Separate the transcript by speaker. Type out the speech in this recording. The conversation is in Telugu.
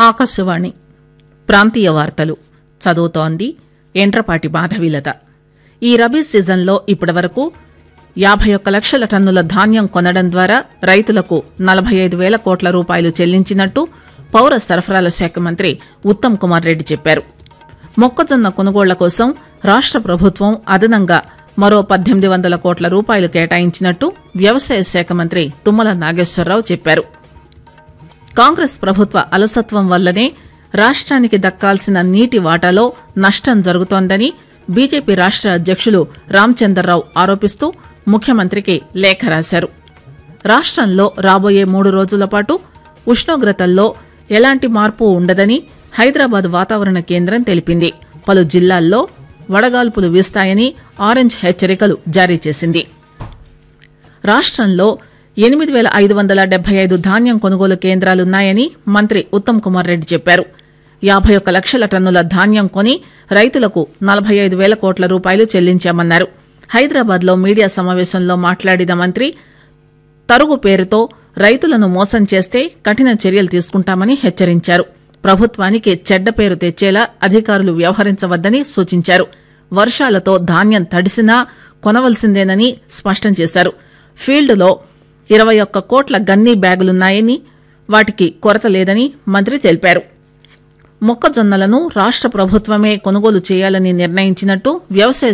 Speaker 1: ఆకాశవాణి ప్రాంతీయ వార్తలు చదువుతోంది ఎండ్రపాటి మాధవీలత ఈ రబీ సీజన్లో ఇప్పటివరకు యాభై ఒక్క లక్షల టన్నుల ధాన్యం కొనడం ద్వారా రైతులకు నలభై ఐదు వేల కోట్ల రూపాయలు చెల్లించినట్టు పౌర సరఫరాల శాఖ మంత్రి ఉత్తమ్ కుమార్ రెడ్డి చెప్పారు మొక్కజొన్న కొనుగోళ్ల కోసం రాష్ట ప్రభుత్వం అదనంగా మరో పద్దెనిమిది వందల కోట్ల రూపాయలు కేటాయించినట్టు వ్యవసాయ శాఖ మంత్రి తుమ్మల నాగేశ్వరరావు చెప్పారు కాంగ్రెస్ ప్రభుత్వ అలసత్వం వల్లనే రాష్ట్రానికి దక్కాల్సిన నీటి వాటాలో నష్టం జరుగుతోందని బీజేపీ రాష్ట్ర అధ్యక్షులు రామచందర్రావు ఆరోపిస్తూ ముఖ్యమంత్రికి లేఖ రాశారు రాష్ట్రంలో రాబోయే మూడు రోజుల పాటు ఉష్ణోగ్రతల్లో ఎలాంటి మార్పు ఉండదని హైదరాబాద్ వాతావరణ కేంద్రం తెలిపింది పలు జిల్లాల్లో వడగాల్పులు వీస్తాయని ఆరెంజ్ హెచ్చరికలు జారీ చేసింది రాష్ట్రంలో ఎనిమిది వేల ఐదు వందల డెబ్బై ఐదు ధాన్యం కొనుగోలు కేంద్రాలున్నాయని మంత్రి ఉత్తమ్ కుమార్ రెడ్డి చెప్పారు యాభై ఒక్క లక్షల టన్నుల ధాన్యం కొని రైతులకు నలభై ఐదు వేల కోట్ల రూపాయలు చెల్లించామన్నారు హైదరాబాద్ లో మీడియా సమావేశంలో మాట్లాడిన మంత్రి తరుగు పేరుతో రైతులను మోసం చేస్తే కఠిన చర్యలు తీసుకుంటామని హెచ్చరించారు ప్రభుత్వానికి చెడ్డ పేరు తెచ్చేలా అధికారులు వ్యవహరించవద్దని సూచించారు వర్షాలతో ధాన్యం తడిసినా కొనవలసిందేనని స్పష్టం చేశారు ఫీల్డ్లో ఇరవై ఒక్క కోట్ల గన్నీ బ్యాగులున్నాయని వాటికి కొరత లేదని మంత్రి తెలిపారు మొక్కజొన్నలను రాష్ట ప్రభుత్వమే కొనుగోలు చేయాలని నిర్ణయించినట్టు వ్యవసాయ